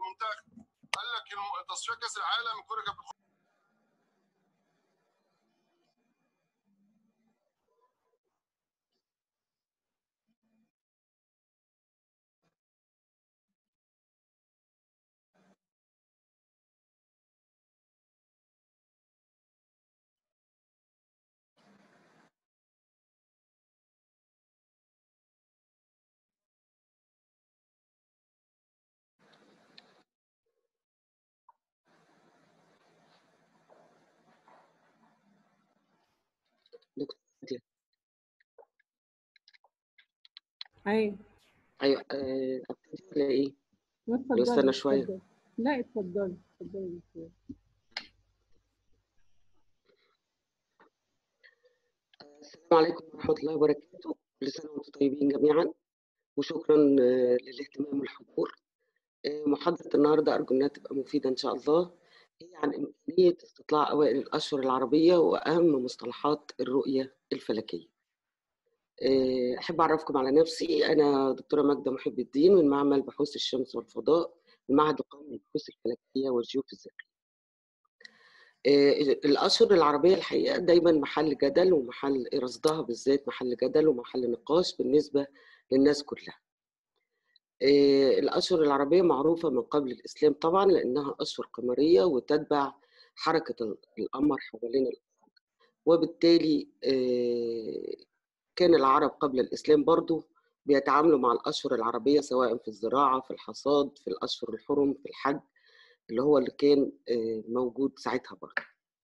المنتخب قال لك الم- تصفيات كاس العالم الكوره كانت بتخش دكتور نادية. ايوه ايوه آه، ابتدي ولا ايه؟ لا ولا اتفضلي استنى شويه اتفضلي لا اتفضلي اتفضلي يا دكتور. السلام عليكم ورحمه الله وبركاته كل سنه وانتم طيبين جميعا وشكرا آه، للاهتمام والحضور آه، محاضره النهارده ارجو انها تبقى مفيده ان شاء الله هي عن امكانيه استطلاع اوائل الاشهر العربيه واهم مصطلحات الرؤيه الفلكيه آه، احب اعرفكم على نفسي انا دكتوره ماجده محب الدين من معمل بحوث الشمس والفضاء المعهد القومي للبحوث الفلكيه والجيوفيزيقيه آه، الأشهر العربية الحقيقة دايما محل جدل ومحل رصدها بالذات محل جدل ومحل نقاش بالنسبة للناس كلها آه، الأشهر العربية معروفة من قبل الإسلام طبعا لأنها أشهر قمرية وتتبع حركة ال- القمر حوالين الأرض وبالتالي آه، كان العرب قبل الإسلام برضو بيتعاملوا مع الأشهر العربية سواء في الزراعة في الحصاد في الأشهر الحرم في الحج اللي هو اللي كان آه، موجود ساعتها برضه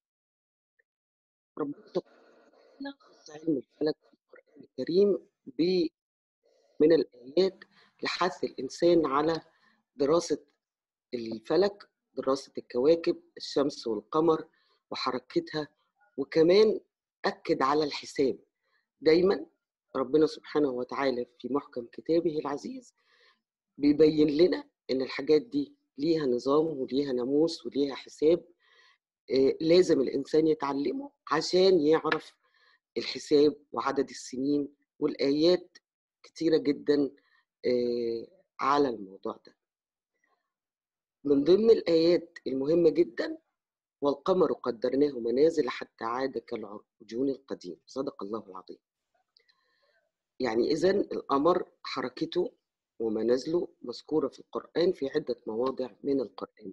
ربنا سبحانه خص علم الفلك في القرآن الكريم ب- من الآيات لحث الإنسان على دراسة الفلك دراسة الكواكب الشمس والقمر وحركتها وكمان أكد على الحساب دايما ربنا سبحانه وتعالى في محكم كتابه العزيز بيبين لنا إن الحاجات دي ليها نظام وليها ناموس وليها حساب آه، لازم الإنسان يتعلمه عشان يعرف الحساب وعدد السنين والآيات كتيرة جدا آه، على الموضوع ده من ضمن الآيات المهمة جدا والقمر قدرناه منازل حتى عاد كالعرجون القديم صدق الله العظيم يعني إذا القمر حركته ومنازله مذكورة في القرآن في عدة مواضع من القرآن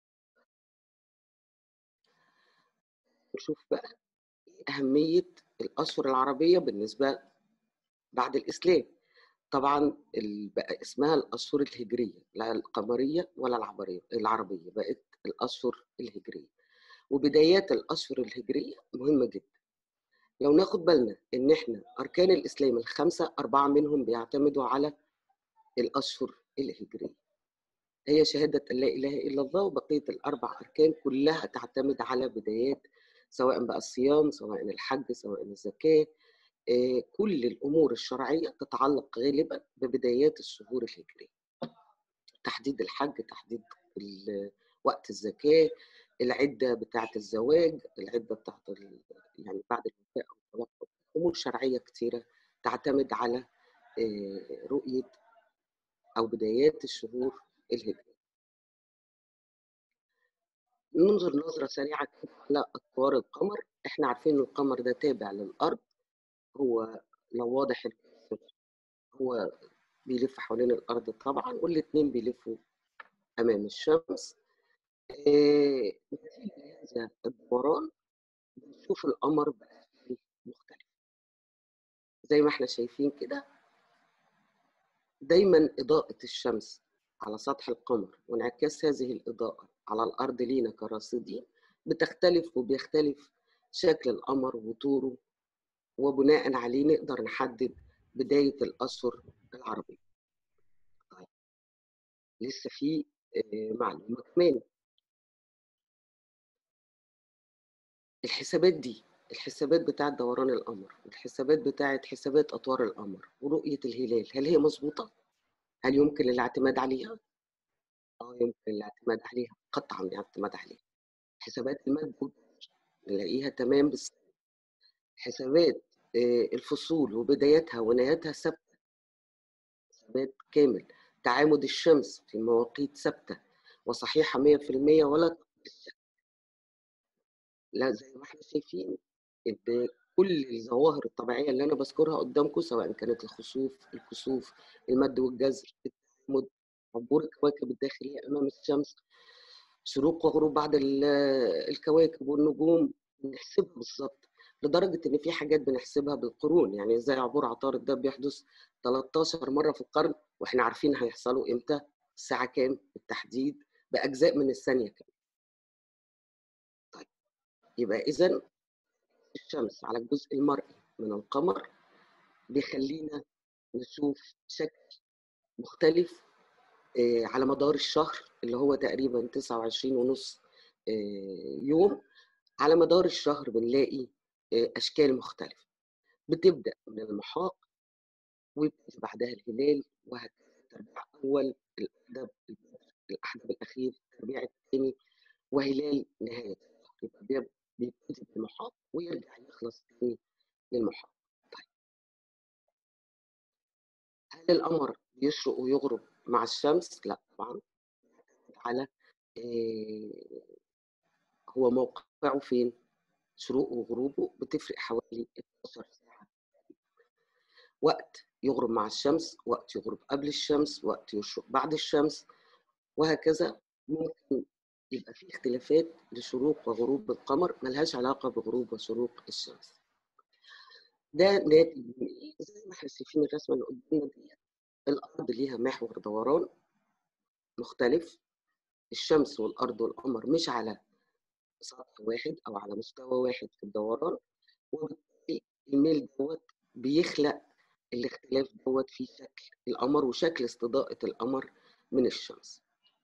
نشوف بقى إيه أهمية الأشهر العربية بالنسبة بعد الإسلام طبعا ال- بقى اسمها الأشهر الهجرية لا القمرية ولا العبرية العربية بقت الأشهر الهجرية وبدايات الأشهر الهجرية مهمة جدا لو ناخد بالنا إن إحنا أركان الإسلام الخمسة أربعة منهم بيعتمدوا على الأشهر الهجرية هي شهادة أن لا إله إلا الله وبقية الأربع أركان كلها تعتمد على بدايات سواء بقى الصيام سواء الحج سواء الزكاة آه، كل الأمور الشرعية تتعلق غالبا ببدايات الشهور الهجرية تحديد الحج تحديد ال- وقت الزكاة العدة بتاعة الزواج العدة بتاعة ال- يعني بعد الوفاة أو الطلاق أمور شرعية كتيرة تعتمد على آه، رؤية أو بدايات الشهور الهجرية ننظر نظرة سريعة كده على أطوار القمر إحنا عارفين إن القمر ده تابع للأرض هو لو واضح الكسر هو بيلف حوالين الأرض طبعا والاتنين بيلفوا أمام الشمس آه، نتيجة هذا الدوران بنشوف القمر بأشكال مختلفة زي ما احنا شايفين كده دايما إضاءة الشمس على سطح القمر وانعكاس هذه الإضاءة على الأرض لينا كراصدين بتختلف وبيختلف شكل القمر وطوره وبناء عليه نقدر نحدد بداية الأشهر العربية طيب لسه في آه، معلومة كمان الحسابات دي الحسابات بتاعة دوران القمر والحسابات بتاعة حسابات أطوار القمر ورؤية الهلال هل هي مظبوطة؟ هل يمكن الاعتماد عليها؟ اه يمكن الاعتماد عليها قطعا الاعتماد عليها حسابات المد نلاقيها تمام بس حسابات آه، الفصول وبدايتها ونهايتها ثابتة حسابات كامل تعامد الشمس في مواقيت ثابتة وصحيحة 100% ولا تقبل الشك لا زي ما احنا شايفين إن كل الظواهر الطبيعية اللي أنا بذكرها قدامكم سواء كانت الخسوف الكسوف المد والجزر التجمد عبور الكواكب الداخلية أمام الشمس شروق وغروب بعض ال- الكواكب والنجوم بنحسبها بالظبط لدرجة إن في حاجات بنحسبها بالقرون يعني زي عبور عطارد ده بيحدث 13 مرة في القرن وإحنا عارفين هيحصلوا إمتى الساعة كام بالتحديد بأجزاء من الثانية كام طيب يبقى إذا الشمس على الجزء المرئي من القمر بيخلينا نشوف شكل مختلف آه، على مدار الشهر اللي هو تقريبا 29 ونص آه، يوم على مدار الشهر بنلاقي آه، أشكال مختلفة بتبدأ من المحاق ويبتدي بعدها الهلال وهكذا تربيع أول الأحدب الأحدب الأخير التربيع الثاني وهلال نهاية الشهر يبقى بيب- بيبتدي بالمحاق ويرجع يخلص تاني للمحاق طيب هل القمر بيشرق ويغرب مع الشمس؟ لا طبعا على آه، هو موقعه فين شروقه وغروبه بتفرق حوالي 12 ساعة وقت يغرب مع الشمس وقت يغرب قبل الشمس وقت يشرق بعد الشمس وهكذا ممكن يبقى في اختلافات لشروق وغروب القمر ملهاش علاقة بغروب وشروق الشمس ده ناتج من ايه زي ما احنا شايفين الرسمة اللي قدامنا دي الأرض ليها محور دوران مختلف الشمس والأرض والقمر مش على سطح واحد أو على مستوى واحد في الدوران وبالتالي الميل دوت بيخلق الاختلاف دوت في شكل القمر وشكل استضاءة القمر من الشمس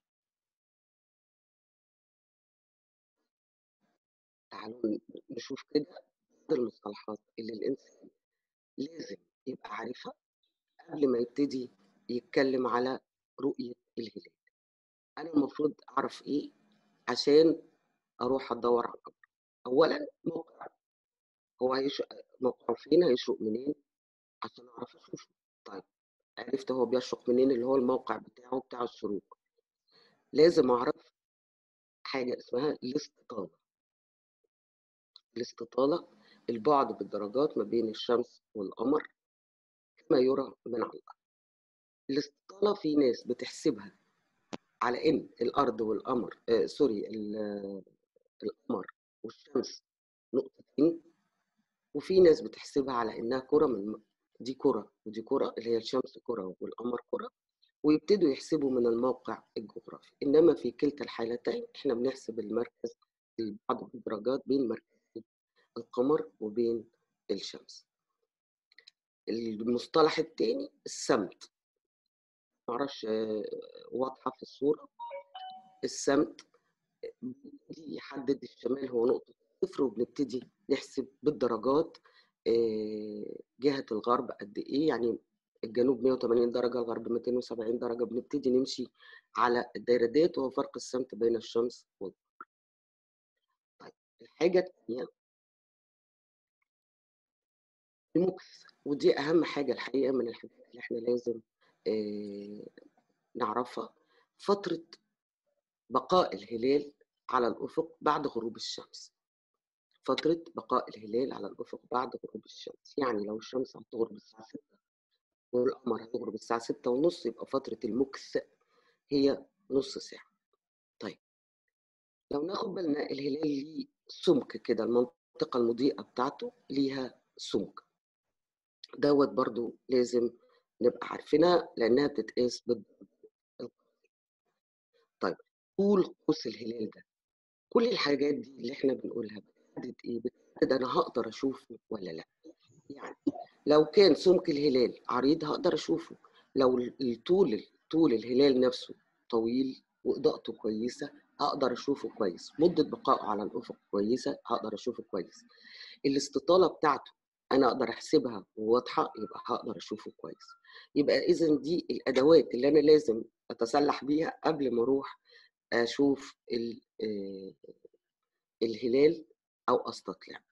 تعالوا نشوف كده بعض المصطلحات اللي الإنسان لازم يبقى عارفها قبل ما يبتدي يتكلم على رؤية الهلال أنا المفروض أعرف إيه عشان أروح أدور على القمر أولا موقع هو هيش... موقعه فين هيشرق منين عشان أعرف أشوفه طيب عرفت هو بيشرق منين اللي هو الموقع بتاعه بتاع الشروق لازم أعرف حاجة اسمها الاستطالة الاستطالة البعد بالدرجات ما بين الشمس والقمر كما يرى من على الأرض الاستطالة في ناس بتحسبها على إن الأرض والقمر آه سوري ال- القمر والشمس نقطتين وفي ناس بتحسبها على إنها كرة من دي كرة ودي كرة اللي هي الشمس كرة والقمر كرة ويبتدوا يحسبوا من الموقع الجغرافي إنما في كلتا الحالتين إحنا بنحسب المركز بعض الدرجات بين مركز القمر وبين الشمس المصطلح الثاني السمت معرفش آه، واضحة في الصورة السمت بيبتدي يحدد الشمال هو نقطة صفر وبنبتدي نحسب بالدرجات آه، جهة الغرب قد إيه يعني الجنوب 180 درجة الغرب 270 درجة بنبتدي نمشي على الدايرة ديت وهو فرق السمت بين الشمس والقمر طيب الحاجة الثانية المكث ودي أهم حاجة الحقيقة من الحاجات اللي احنا لازم آه، نعرفها فترة بقاء الهلال على الأفق بعد غروب الشمس فترة بقاء الهلال على الأفق بعد غروب الشمس يعني لو الشمس هتغرب الساعة 6 والقمر هيغرب الساعة 6 ونص يبقى فترة المكث هي نص ساعة طيب لو ناخد بالنا الهلال ليه سمك كده المنطقة المضيئة بتاعته ليها سمك دوت برضو لازم نبقى عارفينها لأنها بتتقاس بالضرب طيب طول قوس الهلال ده كل الحاجات دي اللي احنا بنقولها بتحدد ايه بتحدد انا هقدر اشوفه ولا لا يعني لو كان سمك الهلال عريض هقدر اشوفه لو الطول طول الهلال نفسه طويل واضاءته كويسه هقدر اشوفه كويس مده بقائه على الافق كويسه هقدر اشوفه كويس الاستطاله بتاعته انا اقدر احسبها وواضحه يبقى هقدر اشوفه كويس يبقى اذا دي الادوات اللي انا لازم اتسلح بيها قبل ما اروح اشوف ال- آه، الهلال او استطلع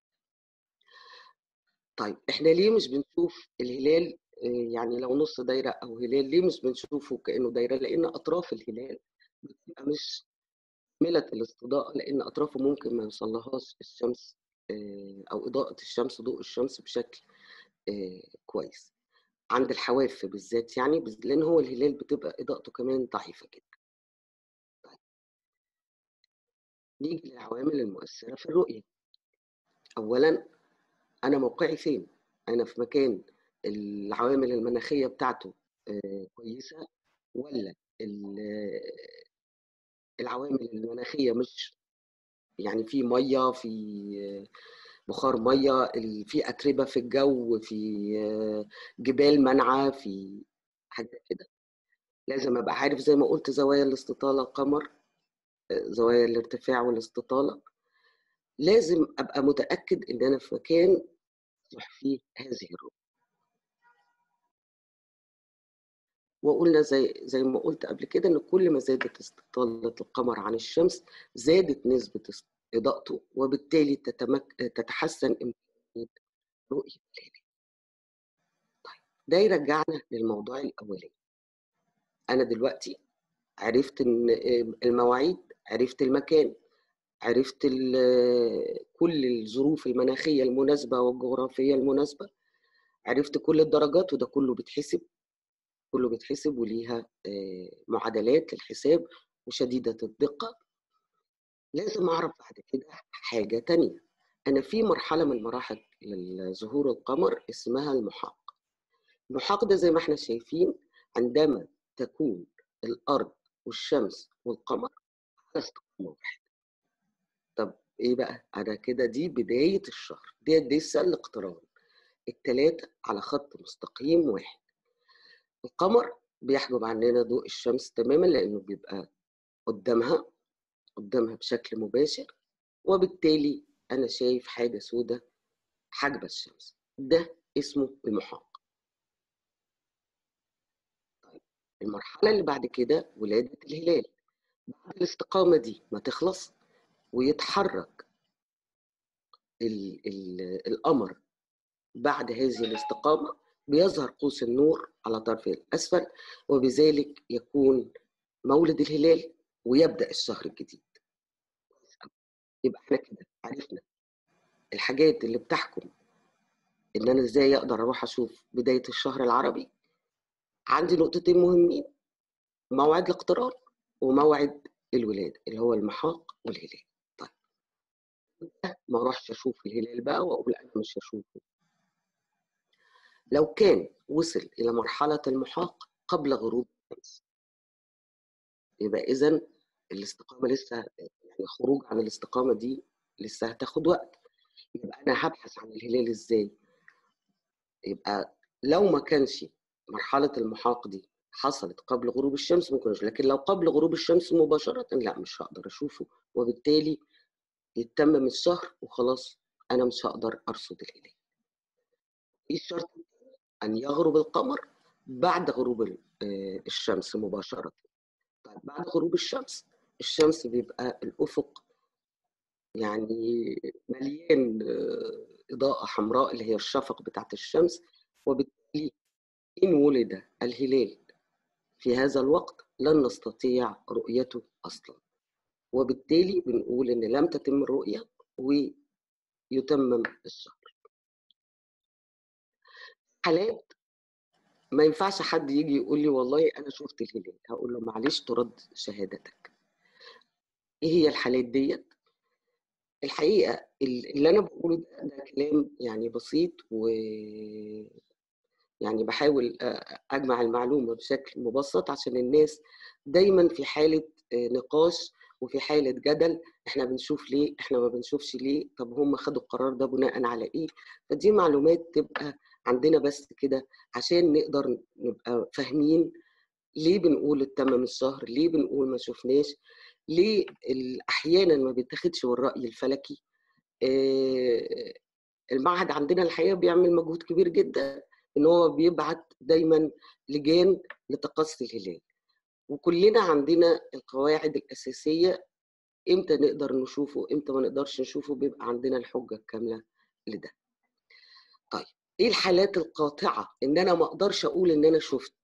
طيب احنا ليه مش بنشوف الهلال آه، يعني لو نص دايره او هلال ليه مش بنشوفه كانه دايره لان اطراف الهلال بتبقى مش كاملة الاستضاءة لأن أطرافه ممكن ما يوصلهاش الشمس آه، أو إضاءة الشمس ضوء الشمس بشكل آه، كويس عند الحواف بالذات يعني بز- لأن هو الهلال بتبقى إضاءته كمان ضعيفة جدا طيب نيجي للعوامل المؤثرة في الرؤية أولا أنا موقعي فين؟ أنا في مكان العوامل المناخية بتاعته آه، كويسة ولا ال- العوامل المناخية مش يعني في مية في بخار مية ال- في أتربة في الجو في آه، جبال منعة في حاجات كده لازم أبقى عارف زي ما قلت زوايا الاستطالة القمر آه، زوايا الارتفاع والاستطالة لازم أبقى متأكد إن أنا في مكان يصلح فيه هذه الرؤية وقلنا زي زي ما قلت قبل كده ان كل ما زادت استطالة القمر عن الشمس زادت نسبة است- إضاءته وبالتالي تتمك... تتحسن إمكانية رؤية الهلال. طيب ده يرجعنا للموضوع الأولاني. أنا دلوقتي عرفت إن المواعيد، عرفت المكان، عرفت ال- كل الظروف المناخية المناسبة والجغرافية المناسبة، عرفت كل الدرجات وده كله بيتحسب كله بيتحسب وليها آه، معادلات للحساب وشديدة الدقة لازم أعرف بعد كده حاجة تانية أنا في مرحلة من مراحل ظهور القمر اسمها المحاق المحاق ده زي ما احنا شايفين عندما تكون الأرض والشمس والقمر على استقامة واحدة طب إيه بقى؟ أنا كده دي بداية الشهر دي دي السنة الاقتران التلاتة على خط مستقيم واحد القمر بيحجب عننا ضوء الشمس تماما لأنه بيبقى قدامها قدامها بشكل مباشر وبالتالي أنا شايف حاجة سودة حاجبة الشمس ده اسمه المحاق طيب المرحلة اللي بعد كده ولادة الهلال بعد الاستقامة دي ما تخلص ويتحرك ال ال القمر بعد هذه الاستقامة بيظهر قوس النور على طرفه الأسفل وبذلك يكون مولد الهلال ويبدأ الشهر الجديد يبقى احنا كده عرفنا الحاجات اللي بتحكم ان انا ازاي اقدر اروح اشوف بداية الشهر العربي عندي نقطتين مهمين موعد الاقتران وموعد الولادة اللي هو المحاق والهلال طيب ما اروحش اشوف الهلال بقى واقول انا مش هشوفه لو كان وصل الى مرحلة المحاق قبل غروب الشمس يبقى اذا الاستقامة لسه يعني خروج عن الاستقامة دي لسه هتاخد وقت يبقى انا هبحث عن الهلال ازاي يبقى لو ما كانش مرحلة المحاق دي حصلت قبل غروب الشمس ممكن أشوف لكن لو قبل غروب الشمس مباشرة لا مش هقدر أشوفه وبالتالي يتمم الشهر وخلاص أنا مش هقدر أرصد الهلال إيه الشرط أن يغرب القمر بعد غروب ال- آه، الشمس مباشرة طيب بعد غروب الشمس الشمس بيبقى الأفق يعني مليان آه، إضاءة حمراء اللي هي الشفق بتاعت الشمس وبالتالي إن ولد الهلال في هذا الوقت لن نستطيع رؤيته أصلا وبالتالي بنقول إن لم تتم الرؤية ويتمم الشهر حالات ما ينفعش حد يجي يقول لي والله أنا شفت الهلال هقول له معلش ترد شهادتك إيه هي الحالات ديت الحقيقة اللي أنا بقوله ده, ده كلام يعني بسيط و يعني بحاول أ- أجمع المعلومة بشكل مبسط عشان الناس دايما في حالة آه، نقاش وفي حالة جدل احنا بنشوف ليه احنا ما بنشوفش ليه طب هم خدوا القرار ده بناء على ايه فدي معلومات تبقى عندنا بس كده عشان نقدر نبقى فاهمين ليه بنقول اتمم الشهر ليه بنقول ما شفناش ليه ال- احيانا ما بيتاخدش بالرأي الفلكي آه، المعهد عندنا الحقيقه بيعمل مجهود كبير جدا ان هو بيبعت دايما لجان لتقصي الهلال وكلنا عندنا القواعد الاساسيه امتى نقدر نشوفه امتى ما نقدرش نشوفه بيبقى عندنا الحجه الكامله لده طيب ايه الحالات القاطعه ان انا ما اقدرش اقول ان انا شفت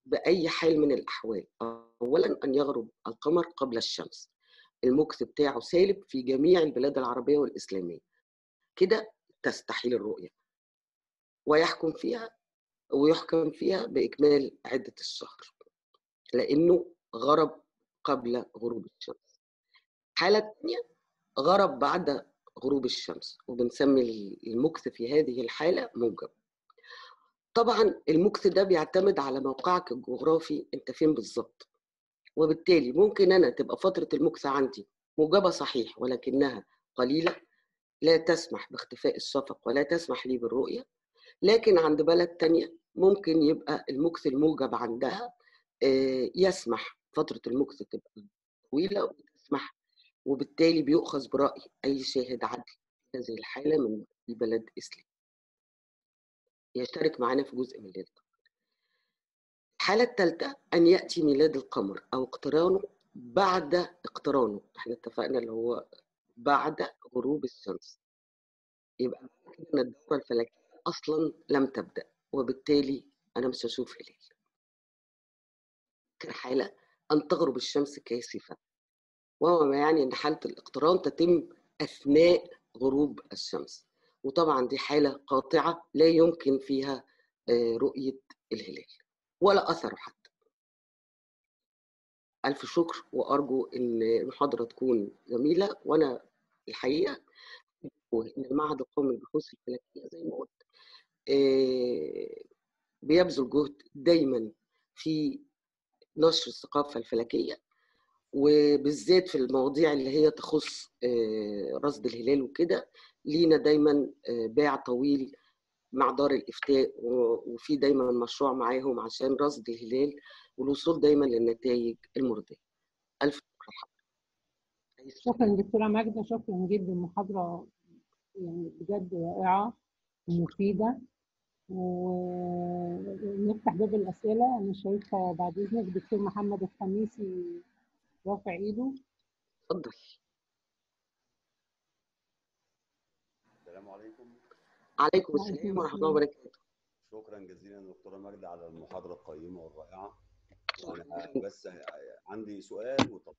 بأي حال من الأحوال أولا أن يغرب القمر قبل الشمس المكث بتاعه سالب في جميع البلاد العربية والإسلامية كده تستحيل الرؤية ويحكم فيها ويحكم فيها بإكمال عدة الشهر لأنه غرب قبل غروب الشمس الحالة الثانية غرب بعد غروب الشمس وبنسمي المكث في هذه الحالة موجب طبعا المكث ده بيعتمد على موقعك الجغرافي انت فين بالظبط وبالتالي ممكن انا تبقى فترة المكث عندي موجبة صحيح ولكنها قليلة لا تسمح باختفاء الشفق ولا تسمح لي بالرؤية لكن عند بلد تانية ممكن يبقى المكث الموجب عندها آه، يسمح فترة المكث تبقى طويلة وتسمح وبالتالي بيؤخذ برأي أي شاهد عدل في هذه الحالة من البلد إسلام يشترك معنا في جزء من الليل الحالة الثالثة أن يأتي ميلاد القمر أو اقترانه بعد اقترانه احنا اتفقنا اللي هو بعد غروب الشمس يبقى معنى كده ان الدورة الفلكية أصلا لم تبدأ وبالتالي أنا مش هشوف هلال آخر حالة أن تغرب الشمس كاسفة وهو ما يعني أن حالة الاقتران تتم أثناء غروب الشمس وطبعا دي حالة قاطعة لا يمكن فيها آه، رؤية الهلال ولا أثر حتى ألف شكر وأرجو إن المحاضرة تكون جميلة وأنا الحقيقة إن المعهد القومي للبحوث الفلكية زي ما قلت آه، بيبذل جهد دايما في نشر الثقافة الفلكية وبالذات في المواضيع اللي هي تخص آه، رصد الهلال وكده لينا دايما آه، باع طويل مع دار الإفتاء و- وفي دايما مشروع معاهم عشان رصد الهلال والوصول دايما للنتائج المرضية ألف شكر لحضرتك. أي سؤال؟ شكرا دكتورة ماجدة شكرا جدا محاضرة يعني بجد رائعة ومفيدة ونفتح باب الأسئلة أنا شايفة بعد إذنك دكتور محمد الخميسي رافع إيده اتفضل السلام عليكم عليكم وعليكم السلام ورحمة الله السلام. وبركاته شكرا جزيلا دكتورة ماجدة على المحاضرة القيمة والرائعة شكرا أنا بس عندي سؤال وطلب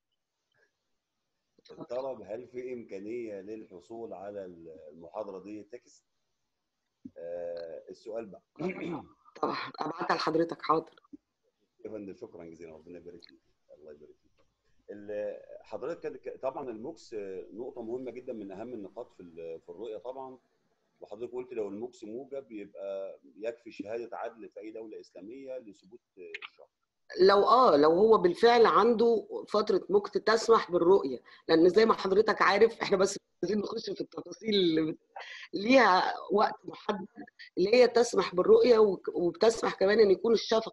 الطلب هل في إمكانية للحصول على المحاضرة دي تكست؟ آه السؤال بقى طبعا أبعتها لحضرتك حاضر يا فندم شكرا جزيلا ربنا يبارك فيك الله يبارك فيك ال- حضرتك كده- طبعا الموكس نقطة مهمة جدا من أهم النقاط في ال- في الرؤية طبعا وحضرتك قلت لو الموكس موجب يبقى يكفي شهادة عدل في أي دولة إسلامية لثبوت الشرع لو اه لو هو بالفعل عنده فترة مكت تسمح بالرؤية لأن زي ما حضرتك عارف احنا بس عايزين نخش في التفاصيل اللي بت- ليها وقت محدد اللي هي تسمح بالرؤية وك- وبتسمح كمان ان يكون الشفق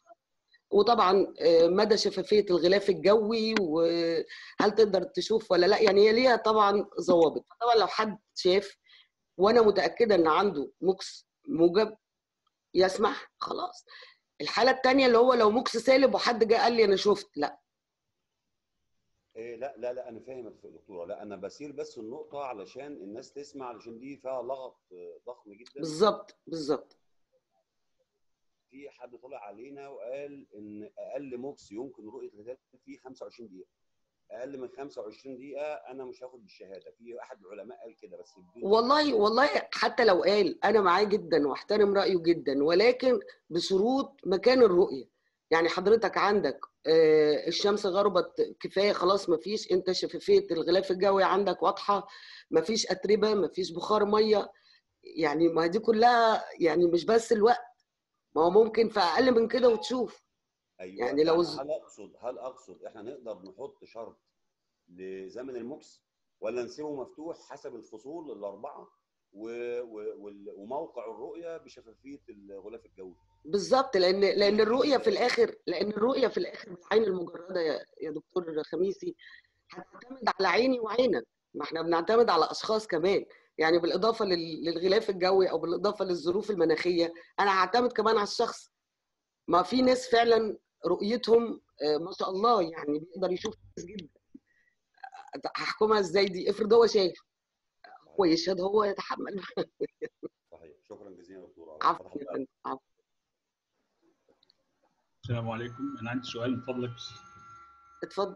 وطبعا آه، مدى شفافية الغلاف الجوي وهل تقدر تشوف ولا لا يعني هي ليها طبعا ضوابط طبعا لو حد شاف وانا متأكدة ان عنده مكس موجب يسمح خلاص الحالة التانية اللي هو لو مكس سالب وحد جه قال لي انا شفت لا إيه لا لا لا انا فاهم يا دكتوره لا انا بسير بس النقطه علشان الناس تسمع علشان دي فيها لغط آه، ضخم جدا بالظبط بالظبط في حد طلع علينا وقال ان اقل موكس يمكن رؤيه الهلال فيه 25 دقيقه اقل من 25 دقيقه انا مش هاخد بالشهاده في احد العلماء قال كده بس بدون والله والله حتى لو قال انا معاه جدا واحترم رايه جدا ولكن بشروط مكان الرؤيه يعني حضرتك عندك آه، الشمس غربت كفايه خلاص مفيش انت شفافيه الغلاف الجوي عندك واضحه مفيش اتربه مفيش بخار ميه يعني ما دي كلها يعني مش بس الوقت ما هو ممكن في اقل من كده وتشوف ايوه يعني لو أنا ز- هل اقصد هل اقصد احنا نقدر نحط شرط لزمن الموكس ولا نسيبه مفتوح حسب الفصول الاربعه و... و... وال- وموقع الرؤيه بشفافيه الغلاف الجوي بالظبط لان لان دي الرؤيه في حاجه الاخر لان الرؤيه في الاخر بالعين المجرده يا يا دكتور خميسي هتعتمد على عيني وعينك ما احنا بنعتمد على اشخاص كمان يعني بالاضافه لل- للغلاف الجوي او بالاضافه للظروف المناخيه انا هعتمد كمان على الشخص ما في ناس فعلا رؤيتهم آه، ما شاء الله يعني بيقدر يشوف كويس جدا هحكمها ازاي دي افرض هو شايف هو صحيح يشهد هو يتحمل صحيح شكرا جزيلا يا دكتوره عفوا فتح يا الله فندم عفوا السلام عليكم انا عندي سؤال من فضلك اتفضل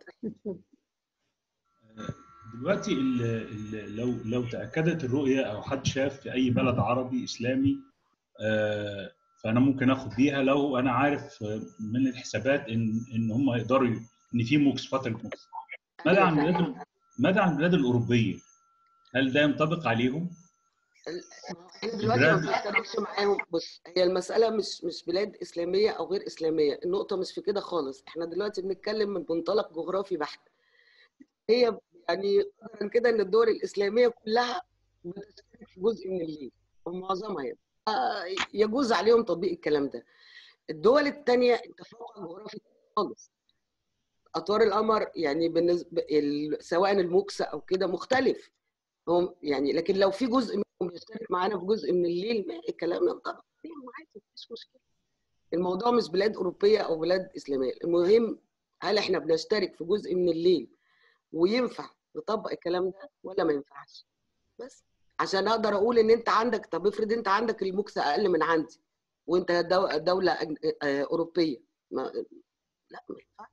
دلوقتي ال ال لو لو تاكدت الرؤيه او حد شاف في اي بلد عربي اسلامي آه، فانا ممكن اخد بيها لو انا عارف آه، من الحسابات ان ان هم يقدروا ي- ان في موكس فتره موكس ماذا عن أيوة البلاد ال- ماذا عن البلاد الاوروبيه؟ هل ده ينطبق عليهم؟ احنا دلوقتي ما البلاد- بنشتركش معاهم بص هي المسألة مش مش بلاد إسلامية أو غير إسلامية النقطة مش في كده خالص احنا دلوقتي بنتكلم من منطلق جغرافي بحت هي يعني قدرا كده إن الدول الإسلامية كلها بتشترك في جزء من الليل ومعظمها يعني آه، يجوز عليهم تطبيق الكلام ده الدول التانية التفوق الجغرافي خالص أطوار القمر يعني بالنسبة ال- سواء الموكس أو كده مختلف هم يعني لكن لو في جزء منهم بيشترك معانا في جزء من الليل ما الكلام ينطبق عليهم عادي مفيش مشكله الموضوع مش بلاد اوروبيه او بلاد اسلاميه المهم هل احنا بنشترك في جزء من الليل وينفع نطبق الكلام ده ولا ما ينفعش بس عشان اقدر اقول ان انت عندك طب افرض انت عندك الموكس اقل من عندي وانت دو- دوله أج- آه، اوروبيه ما لا ما ينفعش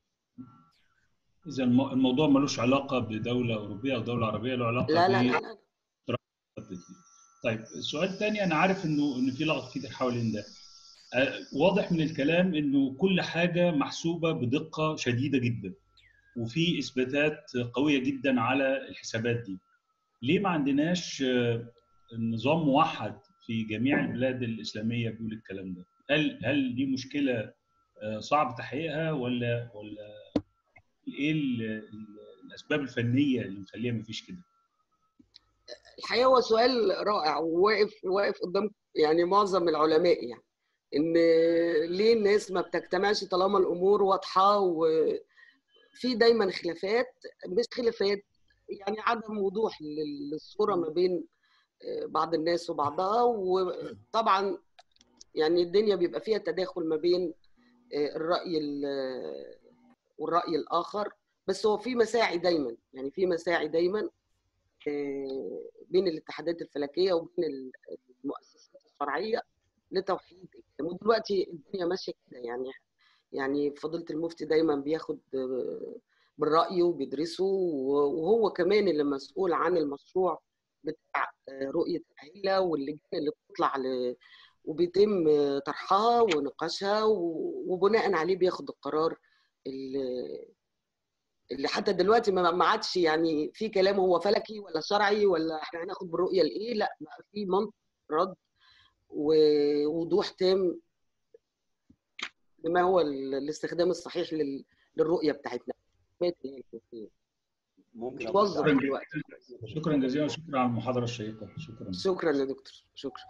اذا الم- الموضوع ملوش علاقه بدوله اوروبيه او دوله عربيه له علاقه لا لا ب- لا, لا. طيب السؤال الثاني انا عارف انه ان في لغط كتير حوالين ده آه، واضح من الكلام انه كل حاجه محسوبه بدقه شديده جدا وفي اثباتات قويه جدا على الحسابات دي ليه ما عندناش آه، نظام موحد في جميع البلاد الاسلاميه بيقول الكلام ده هل هل دي مشكله آه، صعب تحقيقها ولا ولا ايه ال- ال- الاسباب الفنيه اللي مخليها ما فيش كده الحقيقه هو سؤال رائع وواقف واقف قدام يعني معظم العلماء يعني ان ليه الناس ما بتجتمعش طالما الامور واضحه وفي دايما خلافات مش خلافات يعني عدم وضوح لل- للصوره ما بين آه، بعض الناس وبعضها وطبعا يعني الدنيا بيبقى فيها تداخل ما بين آه، الراي ال- والراي الاخر بس هو في مساعي دايما يعني في مساعي دايما آه، بين الاتحادات الفلكيه وبين المؤسسات الشرعيه لتوحيد الكلام ودلوقتي الدنيا ماشيه كده يعني يعني فضيله المفتي دايما بياخد آه، بالراي وبيدرسه وهو كمان اللي مسؤول عن المشروع بتاع آه، رؤيه العيله واللجان اللي بتطلع ل... وبيتم آه، طرحها ونقاشها و- وبناء عليه بياخد القرار اللي اللي حتى دلوقتي ما ما عادش يعني في كلام هو فلكي ولا شرعي ولا احنا هناخد بالرؤيه لايه لا بقى في منطق رد ووضوح تام بما هو ال- الاستخدام الصحيح لل- للرؤيه بتاعتنا ممكن بتوظف شكراً دلوقتي شكرا جزيلا وشكرا على المحاضره الشيقه شكرا شكرا يا دكتور شكرا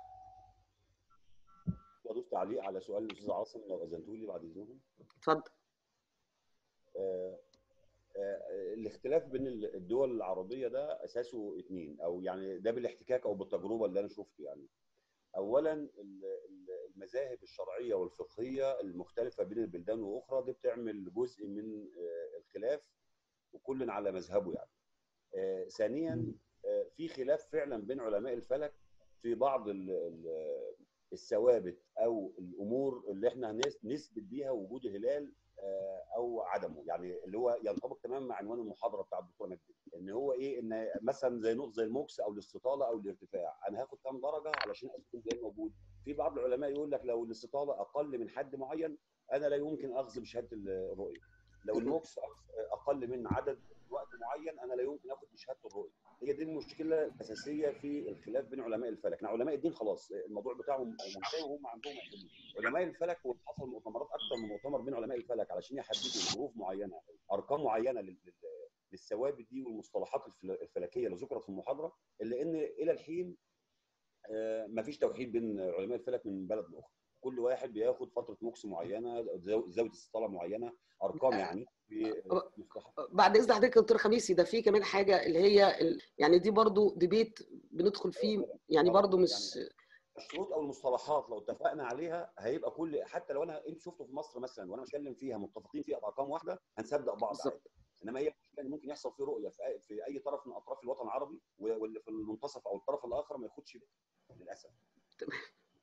واضيف تعليق على سؤال الاستاذ عاصم لو اذنتوا لي بعد اذنكم اتفضل آه، آه، الاختلاف بين الدول العربيه ده اساسه اثنين او يعني ده بالاحتكاك او بالتجربه اللي انا شفته يعني اولا ال- ال- المذاهب الشرعيه والفقهيه المختلفه بين البلدان واخرى دي بتعمل جزء من آه، الخلاف وكل على مذهبه يعني آه، ثانيا آه، في خلاف فعلا بين علماء الفلك في بعض ال- ال- الثوابت او الامور اللي احنا هنس- نثبت بيها وجود الهلال آه، او عدمه يعني اللي هو ينطبق تماما مع عنوان المحاضره بتاع الدكتور مجدي ان هو ايه ان مثلا زي نقطه زي الموكس او الاستطاله او الارتفاع انا هاخد كام درجه علشان اثبت ده موجود في بعض العلماء يقول لك لو الاستطاله اقل من حد معين انا لا يمكن اخذ بشهاده الرؤيه لو الموكس اقل من عدد وقت معين انا لا يمكن اخذ بشهاده الرؤيه هي دي المشكله الاساسيه في الخلاف بين علماء الفلك يعني علماء الدين خلاص الموضوع بتاعهم منتهي وهم عندهم حدود علماء الفلك وحصل مؤتمرات اكثر من مؤتمر بين علماء الفلك علشان يحددوا ظروف معينه ارقام معينه لل- لل- للثوابت دي والمصطلحات الفل- الفلكيه اللي ذكرت في المحاضره الا ان الى الحين ما فيش توحيد بين علماء الفلك من بلد لاخرى كل واحد بياخد فتره موكس معينه زاو- زاويه استطاله معينه ارقام يعني بمصطلحات بعد اذن حضرتك يا دكتور خميسي ده في كمان حاجه اللي هي ال- يعني دي برضو ديبيت بندخل فيه يعني برضو مش الشروط او المصطلحات لو اتفقنا عليها هيبقى كل حتى لو انا انت شفته في مصر مثلا وانا بتكلم فيها متفقين فيها بارقام واحده هنصدق بعض عادي بالظبط انما هي المشكله ان ممكن يحصل فيه رؤيه في أي- في اي طرف من اطراف الوطن العربي واللي في المنتصف او الطرف الاخر ما ياخدش باله للاسف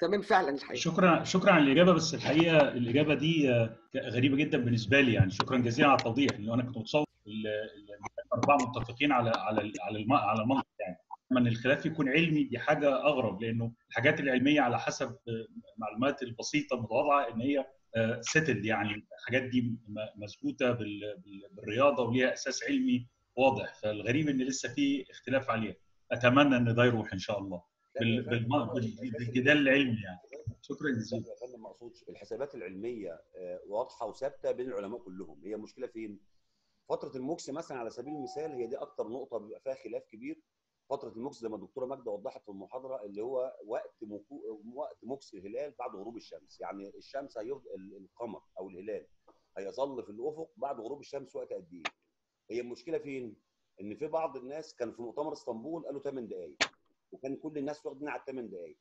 تمام فعلا الحقيقه شكرا شكرا على الاجابه بس الحقيقه الاجابه دي آه، غريبه جدا بالنسبه لي يعني شكرا جزيلا على التوضيح لان انا كنت متصور ال- ال- الاربعه متفقين على على ال- على الم- على المنطق يعني اما ان الخلاف يكون علمي دي حاجه اغرب لانه الحاجات العلميه على حسب آه، المعلومات البسيطه المتواضعه ان هي سيتلد يعني الحاجات دي م- مثبوته بال- بال- بالرياضه وليها اساس علمي واضح فالغريب ان لسه في اختلاف عليها اتمنى ان ده يروح ان شاء الله بال- بالم- بال- بالجدال العلمي يعني شكرا جزيلا يا فندم ما اقصدش الحسابات العلميه آه، واضحه وثابته بين العلماء كلهم هي المشكله فين؟ فتره الموكس مثلا على سبيل المثال هي دي اكتر نقطه بيبقى فيها خلاف كبير فتره الموكس زي ما الدكتوره ماجده وضحت في المحاضره اللي هو وقت مكو... وقت موكس الهلال بعد غروب الشمس يعني الشمس هيفضل القمر او الهلال هيظل في الافق بعد غروب الشمس وقت قد ايه؟ هي المشكله فين؟ ان في بعض الناس كانوا في مؤتمر اسطنبول قالوا 8 دقائق وكان كل الناس واخدين على 8 دقائق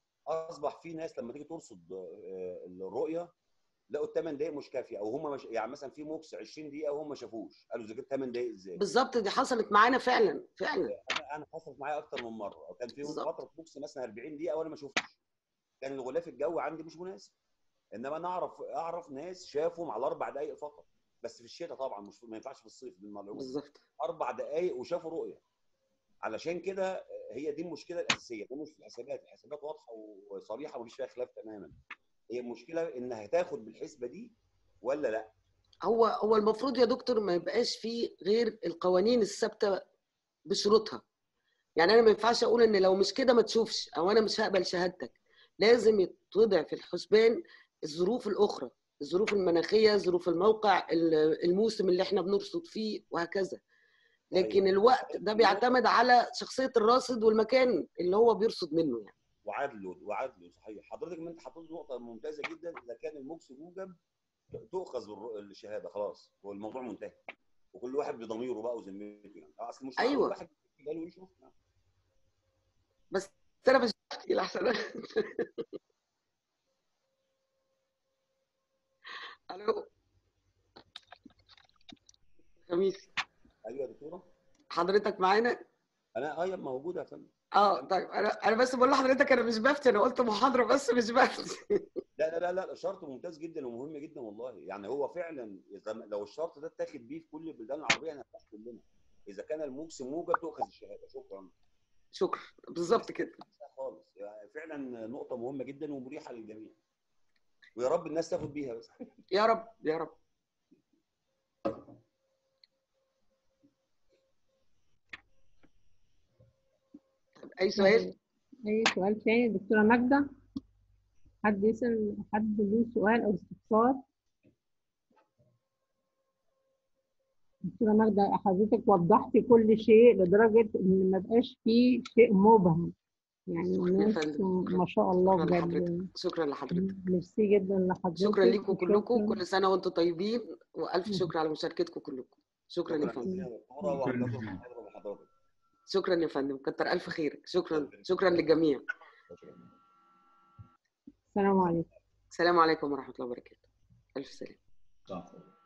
اصبح في ناس لما تيجي ترصد آه، الرؤيه لقوا الثمان دقائق مش كافيه او هم مش يعني مثلا في موكس 20 دقيقه وهم ما شافوش قالوا اذا كنت 8 دقائق ازاي؟ بالظبط دي حصلت معانا فعلا فعلا انا انا حصلت معايا اكتر من مره كان في بالظبط. فتره موكس مثلا 40 دقيقه وانا ما شفتش كان الغلاف الجوي عندي مش مناسب انما انا اعرف اعرف ناس شافهم على اربع دقائق فقط بس في الشتاء طبعا مش ما ينفعش في الصيف بالمعلومه بالظبط اربع دقائق وشافوا رؤيه علشان كده هي دي المشكله الاساسيه ده مش في الحسابات الحسابات واضحه وصريحه ومفيش فيها خلاف تماما هي المشكله انها هتاخد بالحسبه دي ولا لا هو هو المفروض يا دكتور ما يبقاش فيه غير القوانين الثابته بشروطها يعني انا ما ينفعش اقول ان لو مش كده ما تشوفش او انا مش هقبل شهادتك لازم يتوضع في الحسبان الظروف الاخرى الظروف المناخيه ظروف الموقع ال- الموسم اللي احنا بنرصد فيه وهكذا لكن أيوة. الوقت ده بيعتمد على شخصيه الراصد والمكان اللي هو بيرصد منه يعني وعدله وعدله صحيح حضرتك ما انت حطيت نقطه ممتازه جدا اذا كان الموكس موجب تؤخذ بالر- الشهاده خلاص هو الموضوع منتهي وكل واحد بضميره بقى وذمته يعني اصل مش معقول أيوة. واحد جاله يشوف بس انا مش بحكي لحسن الو خميس ايوه يا دكتوره حضرتك معانا انا ايوه موجوده يا فندم اه طيب انا انا بس بقول لحضرتك انا مش بفتي انا قلت محاضره بس مش بفتي لا لا لا لا شرط ممتاز جدا ومهم جدا والله يعني هو فعلا إذا لو الشرط ده اتاخد بيه في كل البلدان العربيه هنرتاح كلنا اذا كان الموكس موجب تؤخذ الشهاده شكرا شكرا بالظبط كده خالص يعني فعلا نقطه مهمه جدا ومريحه للجميع ويا رب الناس تاخد بيها بس يا رب يا رب طيب، اي سؤال اي سؤال تاني دكتوره ماجده حد يسال حد له سؤال او استفسار دكتوره ماجده حضرتك وضحتي كل شيء لدرجه ان ما بقاش فيه شيء مبهم يعني شكراً يا الناس فندم. ما شاء الله شكرا بجد لحضرتك شكرا لحضرتك ميرسي جدا لحضرتك شكرا لكم كلكم وشكراً- كل سنه وانتم طيبين والف شكر على مشاركتكم كلكم شكرا يا شكرا فندم جزيلا يا دكتوره وهنتظر محاضره بحضرتك شكرا يا فندم كتر الف خيرك شكرا شكرا للجميع شكرا السلام عليكم السلام عليكم ورحمه الله وبركاته الف سلام صح.